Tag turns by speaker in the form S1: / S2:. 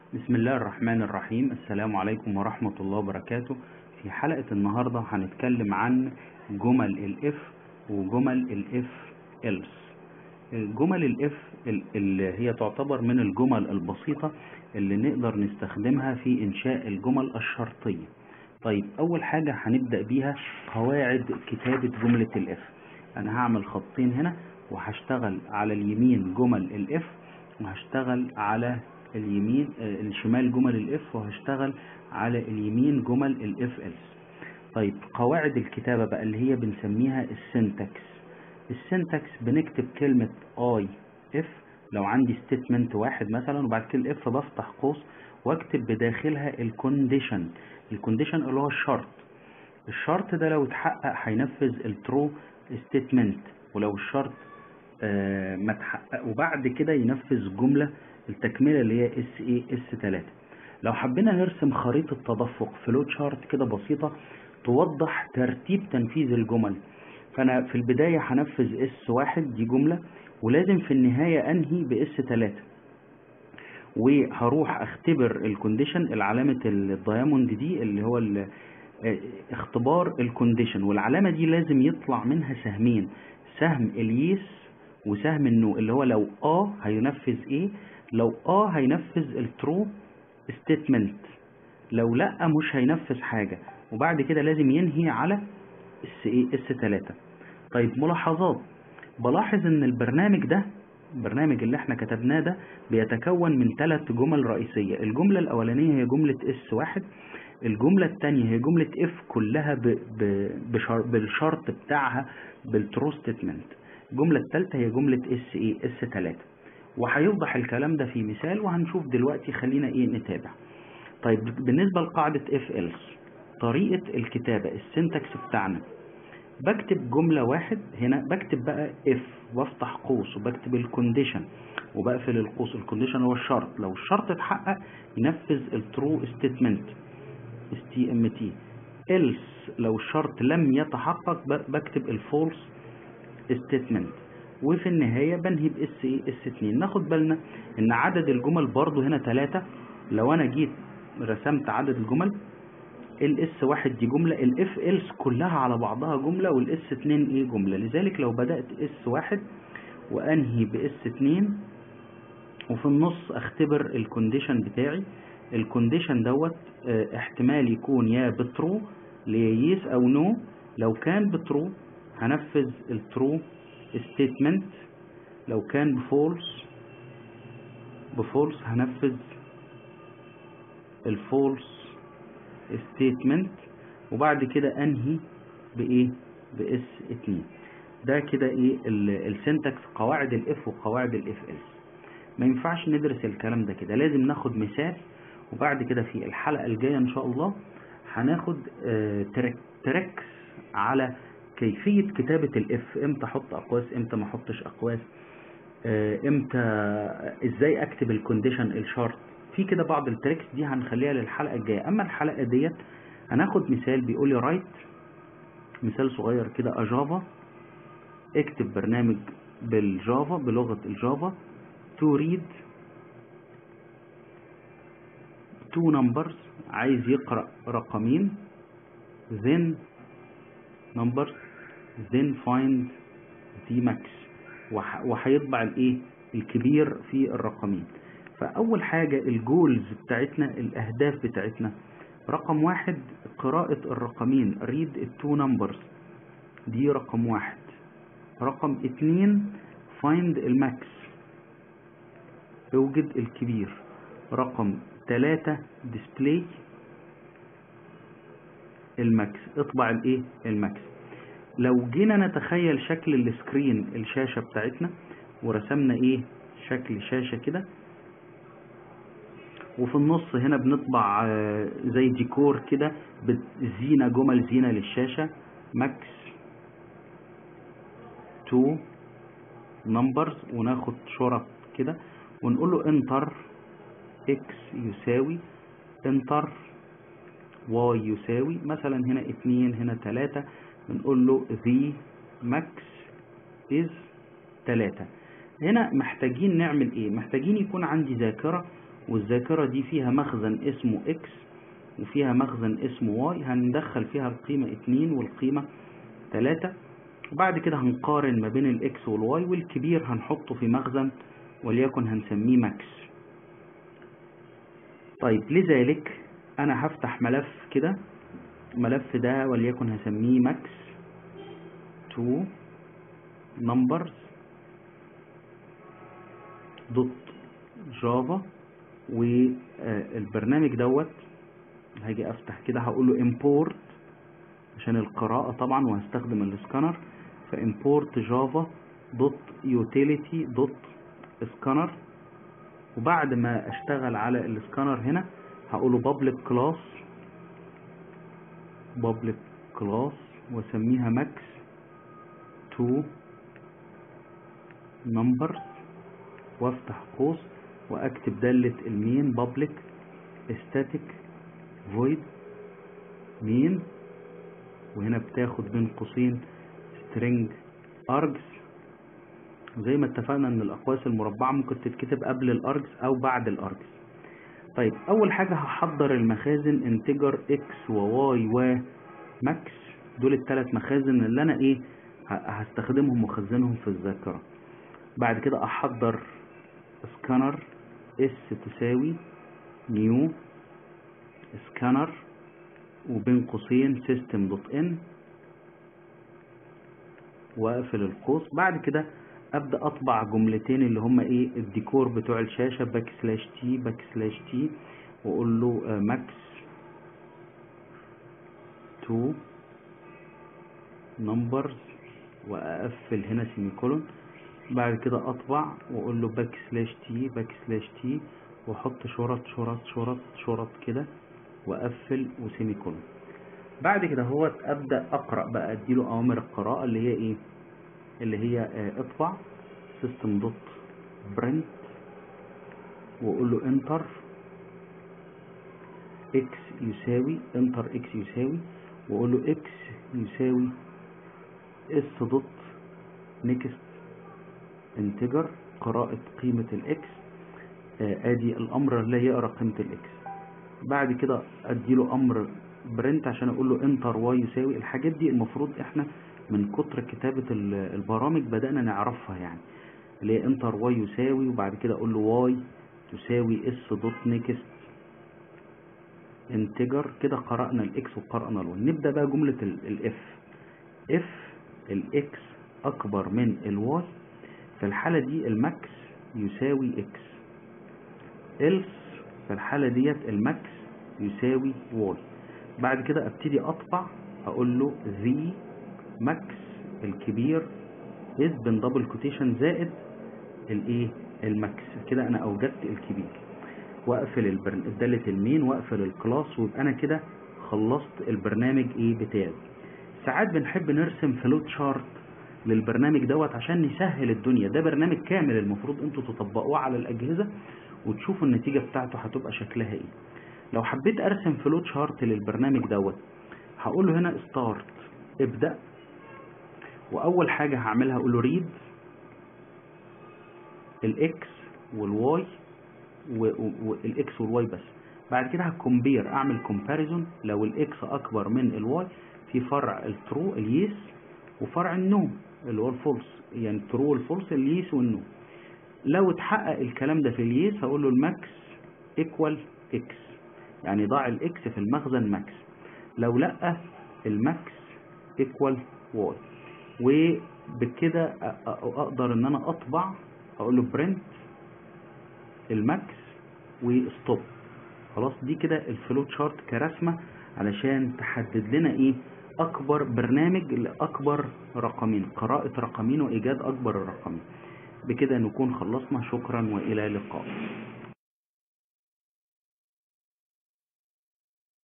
S1: بسم الله الرحمن الرحيم السلام عليكم ورحمة الله وبركاته في حلقة النهاردة هنتكلم عن جمل الاف وجمل الاف else جمل الاف اللي هي تعتبر من الجمل البسيطة اللي نقدر نستخدمها في انشاء الجمل الشرطية طيب اول حاجة هنبدأ بيها قواعد كتابة جملة الاف انا هعمل خطين هنا وهشتغل على اليمين جمل الاف وهشتغل على اليمين آه، الشمال جمل الاف وهشتغل على اليمين جمل الاف else طيب قواعد الكتابة بقى اللي هي بنسميها السنتكس السنتكس بنكتب كلمة اي اف لو عندي ستيتمنت واحد مثلا وبعد كده الاف بفتح قوس واكتب بداخلها الكونديشن الكونديشن اللي هو الشرط الشرط ده لو اتحقق هينفذ الترو ستيتمنت ولو الشرط آه، ما اتحقق وبعد كده ينفذ جملة التكملة اللي هي اس اي اس 3 لو حبينا نرسم خريطة تدفق فلو تشارت كده بسيطة توضح ترتيب تنفيذ الجمل فانا في البداية هنفذ اس واحد دي جملة ولازم في النهاية انهي باس 3 وهروح اختبر الكونديشن العلامة الدايموند دي اللي هو ال- اه، اختبار الكونديشن والعلامة دي لازم يطلع منها سهمين سهم اليس وسهم النو اللي هو لو اه هينفذ ايه لو اه هينفذ الترو ستيتمنت لو لا مش هينفذ حاجة وبعد كده لازم ينهي على اس ايه اس 3 طيب ملاحظات بلاحظ ان البرنامج ده البرنامج اللي احنا كتبناه ده بيتكون من ثلاث جمل رئيسية الجملة الاولانية هي جملة اس واحد الجملة الثانية هي جملة اف كلها ب ب بشر بالشرط بتاعها بالترو ستيتمنت الجملة الثالثة هي جملة اس ايه اس 3 وهيوضح الكلام ده في مثال وهنشوف دلوقتي خلينا ايه نتابع طيب بالنسبة لقاعدة اف else طريقة الكتابة السنتكس بتاعنا بكتب جملة واحد هنا بكتب بقى اف وافتح قوس وبكتب الكونديشن وبقفل القوس الكونديشن هو الشرط لو الشرط اتحقق ينفذ الترو ستيتمنت اس تي ام تي else لو الشرط لم يتحقق ب- بكتب الفولس ستيتمنت وفي النهاية بنهي باس ايه اس 2 ناخد بالنا ان عدد الجمل برضو هنا ثلاثة لو انا جيت رسمت عدد الجمل الاس واحد دي جملة الاف إلس كلها على بعضها جملة والاس اتنين ايه جملة لذلك لو بدأت اس واحد وانهي باس اتنين وفي النص اختبر الكونديشن بتاعي الكونديشن دوت اه، احتمال يكون يا بترو ليس او نو لو كان بترو هنفذ الترو ستيتمنت لو كان بفولس بفولس هنفذ الفولس ستيتمنت وبعد كده انهي بايه باس 2 ده كده ايه السنتكس قواعد الاف وقواعد الاف else ما ينفعش ندرس الكلام ده كده لازم ناخد مثال وبعد كده في الحلقة الجاية ان شاء الله هناخد آه، ترك تركس على كيفية كتابة الاف امتى احط اقواس امتى ما احطش اقواس آه، امتى ازاي اكتب الكونديشن الشرط في كده بعض التريكس دي هنخليها للحلقة الجاية اما الحلقة ديت هناخد مثال بيقول لي رايت مثال صغير كده اجافا اكتب برنامج بالجافا بلغة الجافا to read two numbers عايز يقرأ رقمين then numbers then find the max وح- وهيطبع الايه الكبير في الرقمين فاول حاجة الجولز بتاعتنا الاهداف بتاعتنا رقم واحد قراءة الرقمين read التو numbers دي رقم واحد رقم اتنين find الماكس اوجد الكبير رقم تلاتة display الماكس اطبع الايه الماكس لو جينا نتخيل شكل السكرين الشاشة بتاعتنا ورسمنا ايه شكل شاشة كده وفي النص هنا بنطبع آه، زي ديكور كده زينة جمل زينة للشاشة ماكس تو نمبرز وناخد شرط كده ونقول له انتر اكس يساوي انتر واي يساوي مثلا هنا اتنين هنا تلاتة بنقول له the max is تلاتة هنا محتاجين نعمل ايه محتاجين يكون عندي ذاكرة والذاكرة دي فيها مخزن اسمه اكس وفيها مخزن اسمه واي هندخل فيها القيمة اتنين والقيمة تلاتة وبعد كده هنقارن ما بين الاكس والواي والكبير هنحطه في مخزن وليكن هنسميه ماكس طيب لذلك انا هفتح ملف كده الملف ده وليكن هسميه ماكس تو نمبرز دوت جافا والبرنامج دوت هاجي افتح كده هقول له import عشان القراءة طبعا وهستخدم السكانر فimport جافا دوت يوتيليتي دوت سكانر وبعد ما اشتغل على السكانر هنا هقوله public class public class واسميها max to numbers وافتح قوس واكتب دالة المين public static void مين وهنا بتاخد بين قوسين string args زي ما اتفقنا ان الاقواس المربعة ممكن تتكتب قبل الارجز او بعد الارجز طيب اول حاجة هحضر المخازن انتجر اكس وواي وماكس دول الثلاث مخازن اللي انا ايه هستخدمهم واخزنهم في الذاكرة بعد كده احضر سكانر اس تساوي نيو سكانر وبين قوسين سيستم دوت ان واقفل القوس بعد كده ابدا اطبع جملتين اللي هما ايه الديكور بتوع الشاشه باك سلاش تي باك سلاش تي واقول له ماكس تو نمبرز واقفل هنا سيمي كولون بعد كده اطبع واقول له باك سلاش تي باك سلاش تي واحط شرط شرط شرط شرط كده واقفل وسيمي كولون بعد كده هو ابدا اقرا بقى اديله اوامر القراءه اللي هي ايه اللي هي اه اطبع system دوت print واقول له enter x يساوي enter x يساوي واقول له x يساوي s دوت next integer قراءة قيمة الاكس اه ادي الامر اللي يقرا قيمة الاكس بعد كده اديله امر برنت عشان اقول له انتر واي يساوي الحاجات دي المفروض احنا من كتر كتابة البرامج بدأنا نعرفها يعني اللي هي انتر واي يساوي وبعد كده اقول له واي تساوي اس دوت نيكست انتجر كده قرأنا الاكس وقرأنا الواي نبدأ بقى جملة الاف اف الاكس اكبر من الواي في الحالة دي الماكس يساوي اكس else في الحالة ديت الماكس يساوي واي بعد كده ابتدي اطبع اقول له the max الكبير is بين دبل كوتيشن زائد الايه الماكس كده انا اوجدت الكبير واقفل الدالة المين واقفل الكلاس ويبقى انا كده خلصت البرنامج ايه بتاعي ساعات بنحب نرسم فلوت شارت للبرنامج دوت عشان نسهل الدنيا ده برنامج كامل المفروض انتوا تطبقوه على الاجهزة وتشوفوا النتيجة بتاعته هتبقى شكلها ايه لو حبيت ارسم فلوت شارت للبرنامج دوت هقول له هنا ستارت ابدأ واول حاجة هعملها اقول له ريد الاكس والواي والاكس والواي بس بعد كده هكمبير اعمل كومباريزون لو الاكس اكبر من الواي في فرع الترو اليس وفرع النو اللي هو الفولس يعني الترو والفولس اليس والنو لو اتحقق الكلام ده في اليس هقول له الماكس ايكوال اكس يعني ضع الاكس في المخزن ماكس لو لا الماكس ايكوال واي وبكده اقدر ان انا اطبع اقول له برنت الماكس وستوب خلاص دي كده الفلوت شارت كرسمه علشان تحدد لنا ايه اكبر برنامج لاكبر رقمين قراءه رقمين وايجاد اكبر الرقمين بكده نكون خلصنا شكرا والى اللقاء